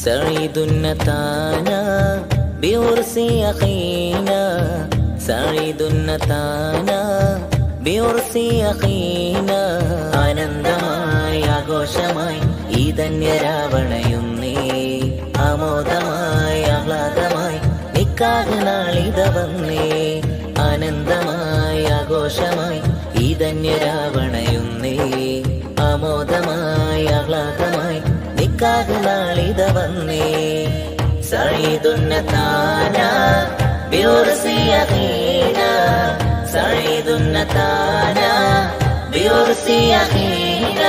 سعيد نتانا بعرس أخينا سعيد نتانا بعرس أخينا ആനന്ദമായി ആഘോഷമായി ഈ ധന്യരാവണയുന്നേ ആമോദമായി ആഹ്ലാദമായി നിക്കാഹ് നാളിത വന്നേ ആനന്ദമായി ആഘോഷമായി ഈ ധന്യരാവണയുന്നേ ആമോദമായി ആഹ്ലാദമായി നിക്കാഹ് നാളിത വന്നേ സഴീതുന്നതാന ബിയോർസി അഹീന സഴീതുന്നതാന ബിയോർസി അഹീന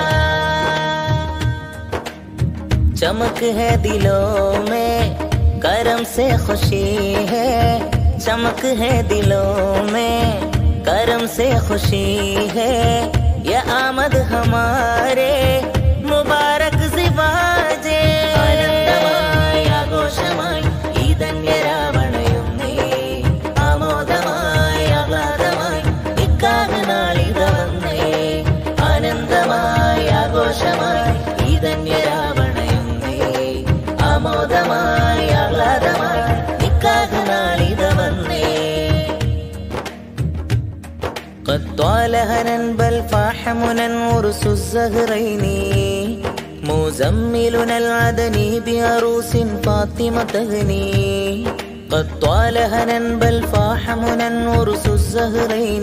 चमक है दिलों में करम से खुशी है चमक है दिलों में करम से खुशी है ये आमद हमारे मुबारक സിവാജേ ആനന്ദമായി ആഘോഷമായി ഈ ധന്യരാവണയുന്നേ ആമോദമായി ആഹ്ലാദമായി ഇക്കാഹ് നാളിത വന്നേ ആനന്ദമായി ആഘോഷമായി ഈ ധന്യരാവണയുന്നേ ആമോദമായി ആഹ്ലാദമായി ഇക്കാഹ് നാളിത വന്നേ قد طال هنا بل فاح منا ورس الزهرين مزملنا العدني بعروس فاطمة تغني قد طال هنا بل فاح منا ورس الزهرين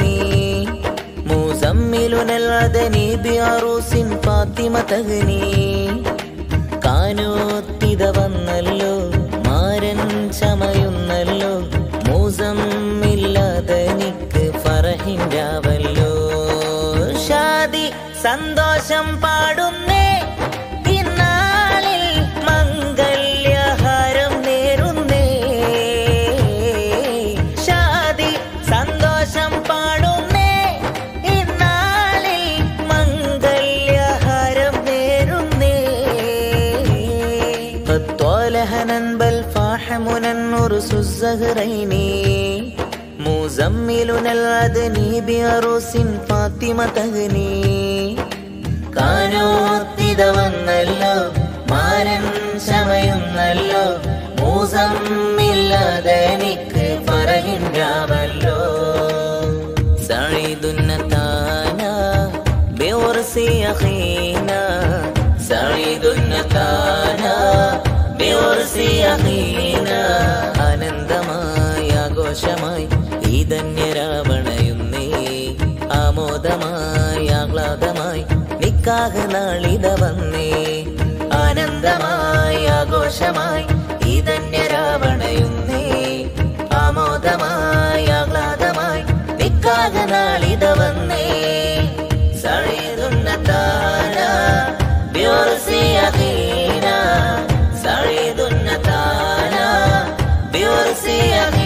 مزملنا العدني بعروس فاطمة تغني കാനോത്തിത വന്നല്ലോ മാരൻ ചമയുന്നല്ലോ മൂസമില്ലാതെനിക്ക് ഫറഹിൻഡാവല്ലോ ഷാദി സന്തോഷം പാടുന്നേ ഇന്നാളിൽ മംഗല്യഹാരം നേരുന്നേ ഷാദി സന്തോഷം പാടുന്നേ ഇന്നാളിൽ മംഗല്യഹാരം നേരുന്നേ قد طال هنا بل فاح منا نرس الزهرين مزملنا العدني بعروس فاطمة تغني കാനോത്തിത വന്നല്ലോ മാരൻ ചമയുന്നല്ലോ മൂസമില്ലാതെ എനിക്ക് പറയില്ലാവല്ലോ സഴിതുന്നതാന ബിവർസി അഖീന സഴിതുന്നതാന ബിവർസി അഖീന ആനന്ദമായി ആഘോഷമായി ഈ ധന്യരാവണയുന്നേ ആമോദമായി ആഹ്ലാദമായി നിക്കാഹ് നാളിത വന്നേ ആനന്ദമായി ആഘോഷമായി ഈ ധന്യരാവണയുന്നേ ആമോദമായി ആഹ്ലാദമായി നിക്കാഹ് നാളിത വന്നേ സഴിതുന്നതാന ബിയോർസി അഖീന സഴിതുന്നതാന ബിയോർസി അഖീന